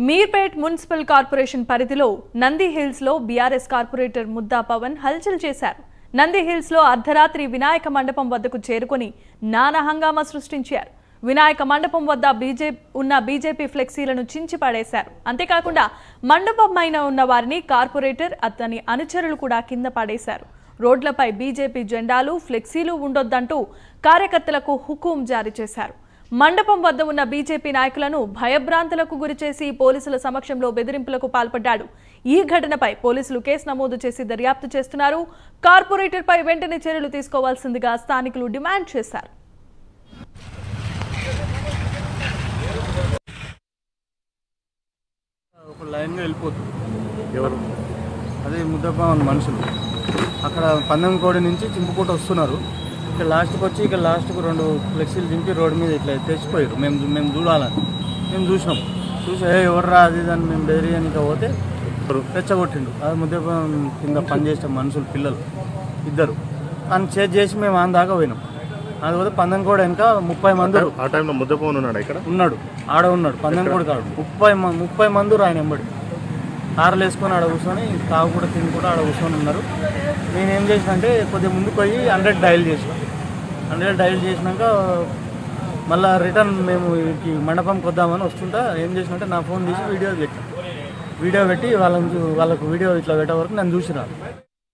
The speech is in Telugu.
మీర్పేట్ మున్సిపల్ కార్పొరేషన్ పరిధిలో నంది హిల్స్ లో బీఆర్ఎస్ కార్పొరేటర్ ముద్దా పవన్ హల్చల్ చేశారు నంది హిల్స్ లో అర్ధరాత్రి వినాయక మండపం వద్దకు చేరుకొని నానా హంగామా సృష్టించారు వినాయక మండపం వద్ద బీజేపీ ఉన్న బీజేపీ ఫ్లెక్సీలను చించి పడేశారు అంతేకాకుండా మండపం పైన ఉన్న వారిని కార్పొరేటర్ అతని అనుచరులు కూడా కింద పడేశారు రోడ్లపై బీజేపీ జెండాలు ఫ్లెక్సీలు ఉండొద్దంటూ కార్యకర్తలకు హుకుం జారీ చేశారు మండపం వద్ద ఉన్న బీజేపీ నాయకులను భయభ్రాంతులకు గురిచేసి పోలీసుల సమక్షంలో బెదిరింపులకు పాల్పడ్డాడు ఈ ఘటనపై పోలీసులు కేసు నమోదు చేసి దర్యాప్తు చేస్తున్నారు కార్పొరేటర్పై వెంటనే చర్యలు తీసుకోవాల్సిందిగా స్థానికులు డిమాండ్ చేశారు ఒక లైన్గా వెళ్ళిపోతుంది ఎవరు అదే ముద్దపవన్ మనుషులు అక్కడ పందెం కోడి నుంచి చింపుకుంటూ వస్తున్నారు ఇక్కడ లాస్ట్కి వచ్చి ఇక్కడ లాస్ట్కి రెండు ఫ్లెక్సీలు దింపి రోడ్డు మీద ఇట్లా తెచ్చిపోయారు మేము మేము చూడాలని మేము చూసినాం చూసి ఏ ఎవర్రా అది ఇది అని మేము బెదిరియడానికి పోతే తెచ్చగొట్టిండు అది ముద్దపవన్ కింద పనిచేసే మనుషులు పిల్లలు ఇద్దరు అని చేసి చేసి మేము ఆన్ దాకా పోయినాం అది పోతే పందెం కోడి వెనక ముప్పై మంది ఆ టైంలో ముద్దపవన్ ఉన్నాడు ఇక్కడ ఉన్నాడు ఆడ ఉన్నాడు పందెం కూడా కాడు ముప్పై మ- ముప్పై మంది ఆయన ఎంబడి కార్లు వేసుకొని ఆడ కూర్చొని తాగు కూడా తిని కూడా ఆడ కూర్చొని ఉన్నారు నేను ఏం చేసిన అంటే కొద్దిగా ముందుకు పోయి హండ్రెడ్ డైల్ చేసిన హండ్రెడ్ డైల్ చేసినాక మళ్ళీ రిటర్న్ మేము ఈ మండపంకి వద్దామని వస్తుంటా ఏం చేసినంటే నా ఫోన్ తీసి వీడియో పెట్టాను వీడియో పెట్టి వాళ్ళని చూ- వాళ్ళకు వీడియో ఇట్లా పెట్టే వరకు నన్ను చూసినారు